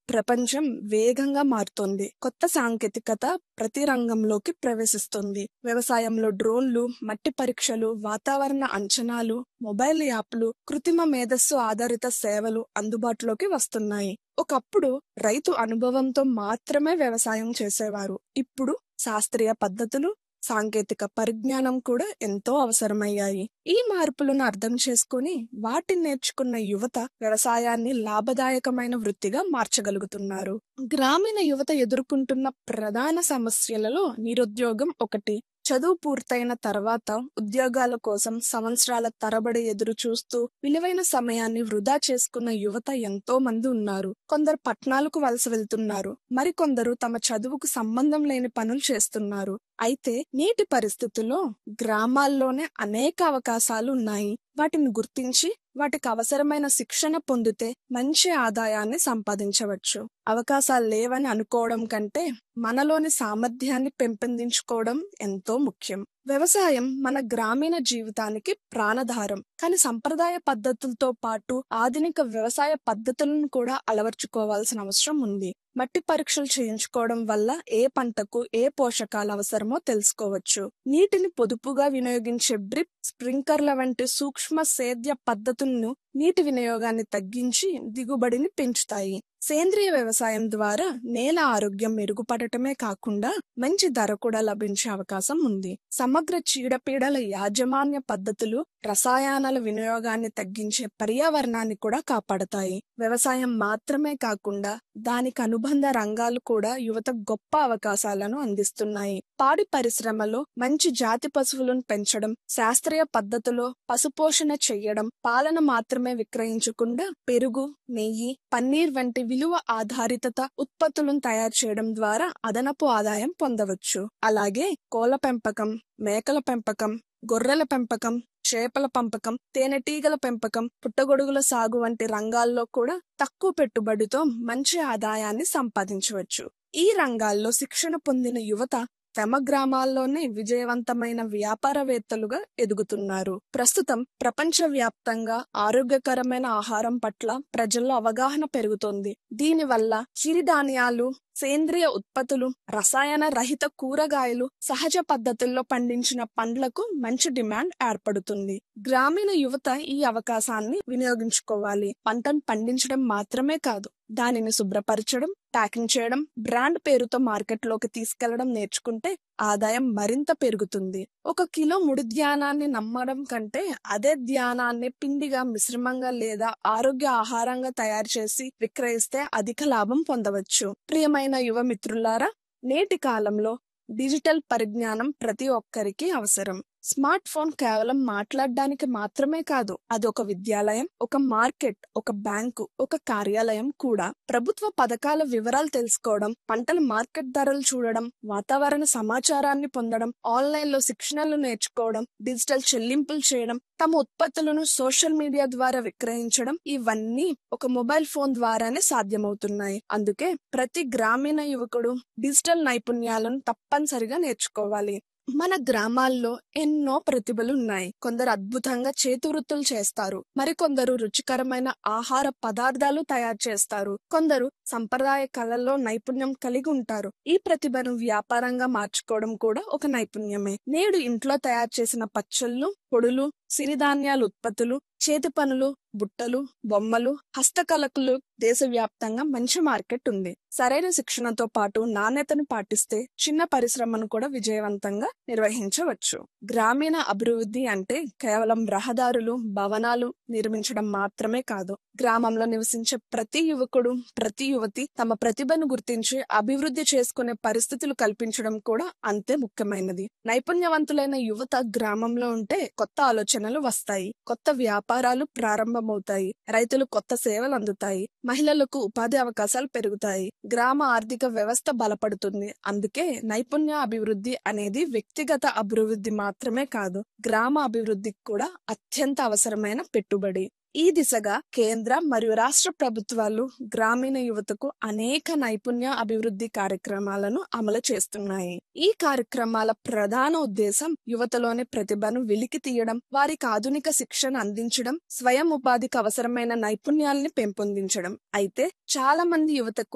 ప్రపంచం వేగంగా మారుతోంది కొత్త సాంకేతికత ప్రతి రంగంలోకి ప్రవేశిస్తుంది వ్యవసాయంలో డ్రోన్లు మట్టి పరీక్షలు వాతావరణ అంచనాలు మొబైల్ యాప్లు కృత్రిమ మేధస్సు ఆధారిత సేవలు అందుబాటులోకి వస్తున్నాయి ఒకప్పుడు రైతు అనుభవంతో మాత్రమే వ్యవసాయం చేసేవారు ఇప్పుడు శాస్త్రీయ పద్ధతులు సాంకేతిక పరిజ్ఞానం కూడా ఎంతో అవసరమయ్యాయి ఈ మార్పులను అర్థం చేసుకుని వాటిని నేర్చుకున్న యువత వ్యవసాయాన్ని లాభదాయకమైన వృత్తిగా మార్చగలుగుతున్నారు గ్రామీణ యువత ఎదుర్కొంటున్న ప్రధాన సమస్యలలో నిరుద్యోగం ఒకటి చదువు పూర్తయిన తర్వాత ఉద్యోగాల కోసం సంవత్సరాల తరబడి ఎదురు చూస్తూ విలువైన సమయాన్ని వృధా చేసుకున్న యువత ఎంతో మంది ఉన్నారు కొందరు పట్టణాలకు వలస వెళ్తున్నారు మరికొందరు తమ చదువుకు సంబంధం లేని పనులు చేస్తున్నారు అయితే నేటి పరిస్థితుల్లో గ్రామాల్లోనే అనేక అవకాశాలు ఉన్నాయి వాటిని గుర్తించి వాటికి అవసరమైన శిక్షణ పొందితే మంచి ఆదాయాన్ని సంపాదించవచ్చు అవకాశాలు లేవని అనుకోవడం కంటే మనలోని సామర్థ్యాన్ని పెంపొందించుకోవడం ఎంతో ముఖ్యం వ్యవసాయం మన గ్రామీణ జీవితానికి ప్రాణధారం కానీ సంప్రదాయ పద్ధతులతో పాటు ఆధునిక వ్యవసాయ పద్ధతులను కూడా అలవర్చుకోవాల్సిన అవసరం ఉంది మట్టి పరీక్షలు చేయించుకోవడం వల్ల ఏ పంటకు ఏ పోషకాలు అవసరమో తెలుసుకోవచ్చు నీటిని పొదుపుగా వినియోగించే బ్రిప్ స్ప్రింకర్ల వంటి సూక్ష్మ సేద్య పద్ధతులను నీటి వినియోగాన్ని తగ్గించి దిగుబడిని పెంచుతాయి సేంద్రియ వ్యవసాయం ద్వారా నేల ఆరోగ్యం మెరుగుపడటమే కాకుండా మంచి ధర కూడా లభించే అవకాశం ఉంది సమగ్ర చీడపీడల యాజమాన్య పద్ధతులు రసాయనాల వినియోగాన్ని తగ్గించే పర్యావరణాన్ని కూడా కాపాడతాయి వ్యవసాయం మాత్రమే కాకుండా దానికి అనుబంధ రంగాలు కూడా యువత గొప్ప అవకాశాలను అందిస్తున్నాయి పాడి పరిశ్రమలో మంచి జాతి పశువులను పెంచడం శాస్త్రీయ పద్ధతిలో పశుపోషణ చేయడం పాలన మాత్రమే విక్రయించకుండా పెరుగు నెయ్యి పన్నీర్ వంటి విలువ ఆధారితత ఉత్పత్తులను తయారు చేయడం ద్వారా అదనపు ఆదాయం పొందవచ్చు అలాగే కోళ్ల పెంపకం మేకల పెంపకం గొర్రెల పెంపకం చేపల పెంపకం తేనెటీగల పెంపకం పుట్టగొడుగుల సాగు వంటి రంగాల్లో కూడా తక్కువ పెట్టుబడితో మంచి ఆదాయాన్ని సంపాదించవచ్చు ఈ రంగాల్లో శిక్షణ పొందిన యువత తమ గ్రామాల్లోనే విజయవంతమైన వ్యాపారవేత్తలుగా ఎదుగుతున్నారు ప్రస్తుతం ప్రపంచవ్యాప్తంగా ఆరోగ్యకరమైన ఆహారం పట్ల ప్రజల్లో అవగాహన పెరుగుతోంది దీనివల్ల చిరుధాన్యాలు సేంద్రియ ఉత్పత్తులు రసాయన రహిత కూరగాయలు సహజ పద్ధతుల్లో పండించిన పండ్లకు మంచి డిమాండ్ ఏర్పడుతుంది గ్రామీణ యువత ఈ అవకాశాన్ని వినియోగించుకోవాలి పంటను పండించడం మాత్రమే కాదు దానిని శుభ్రపరచడం ప్యాకింగ్ చేయడం బ్రాండ్ పేరుతో మార్కెట్లోకి తీసుకెళ్లడం నేర్చుకుంటే ఆదాయం మరింత పెరుగుతుంది ఒక కిలో ముడి ధ్యానాన్ని నమ్మడం కంటే అదే ధ్యానాన్ని పిండిగా మిశ్రమంగా లేదా ఆరోగ్య ఆహారంగా తయారు చేసి విక్రయిస్తే అధిక లాభం పొందవచ్చు ప్రియమైన యువ మిత్రులారా నేటి కాలంలో డిజిటల్ పరిజ్ఞానం ప్రతి ఒక్కరికి అవసరం స్మార్ట్ ఫోన్ కేవలం మాట్లాడడానికి మాత్రమే కాదు అది ఒక విద్యాలయం ఒక మార్కెట్ ఒక బ్యాంకు ఒక కార్యాలయం కూడా ప్రభుత్వ పథకాల వివరాలు తెలుసుకోవడం పంటల మార్కెట్ ధరలు చూడడం వాతావరణ సమాచారాన్ని పొందడం ఆన్లైన్ లో శిక్షణలు నేర్చుకోవడం డిజిటల్ చెల్లింపులు చేయడం తమ ఉత్పత్తులను సోషల్ మీడియా ద్వారా విక్రయించడం ఇవన్నీ ఒక మొబైల్ ఫోన్ ద్వారానే సాధ్యమవుతున్నాయి అందుకే ప్రతి గ్రామీణ యువకుడు డిజిటల్ నైపుణ్యాలను తప్పనిసరిగా నేర్చుకోవాలి మన గ్రామాల్లో ఎన్నో ప్రతిభలు ఉన్నాయి కొందరు అద్భుతంగా చేతి వృత్తులు చేస్తారు మరికొందరు రుచికరమైన ఆహార పదార్థాలు తయారు చేస్తారు కొందరు సంప్రదాయ కళల్లో నైపుణ్యం కలిగి ఉంటారు ఈ ప్రతిభను వ్యాపారంగా మార్చుకోవడం కూడా ఒక నైపుణ్యమే నేడు ఇంట్లో తయారు చేసిన పచ్చళ్ళు పొడులు సిరిధాన్యాల ఉత్పత్తులు చేతి పనులు బుట్టలు బొమ్మలు హస్తకళకులు దేశవ్యాప్తంగా మంచి మార్కెట్ ఉంది సరైన శిక్షణతో పాటు నాణ్యతను పాటిస్తే చిన్న పరిశ్రమను కూడా విజయవంతంగా నిర్వహించవచ్చు గ్రామీణ అభివృద్ధి అంటే కేవలం రహదారులు భవనాలు నిర్మించడం మాత్రమే కాదు గ్రామంలో నివసించే ప్రతి యువకుడు ప్రతి యువతి తమ ప్రతిభను గుర్తించి అభివృద్ధి చేసుకునే పరిస్థితులు కల్పించడం కూడా అంతే ముఖ్యమైనది నైపుణ్యవంతులైన యువత గ్రామంలో ఉంటే కొత్త ఆలోచనలు వస్తాయి కొత్త వ్యాపారాలు ప్రారంభమవుతాయి రైతులు కొత్త సేవలు అందుతాయి మహిళలకు ఉపాధి అవకాశాలు పెరుగుతాయి గ్రామ ఆర్థిక వ్యవస్థ బలపడుతుంది అందుకే నైపుణ్య అభివృద్ధి అనేది వ్యక్తిగత అభివృద్ధి మాత్రమే కాదు గ్రామ అభివృద్ధికి కూడా అత్యంత అవసరమైన పెట్టుబడి ఈ దిశగా కేంద్ర మరియు రాష్ట్ర ప్రభుత్వాలు గ్రామీణ యువతకు అనేక నైపుణ్య అభివృద్ధి కార్యక్రమాలను అమలు చేస్తున్నాయి ఈ కార్యక్రమాల ప్రధాన ఉద్దేశం యువతలోని ప్రతిభను వెలికి తీయడం వారికి ఆధునిక శిక్షణ అందించడం స్వయం ఉపాధికి అవసరమైన నైపుణ్యాలని పెంపొందించడం అయితే చాలా మంది యువతకు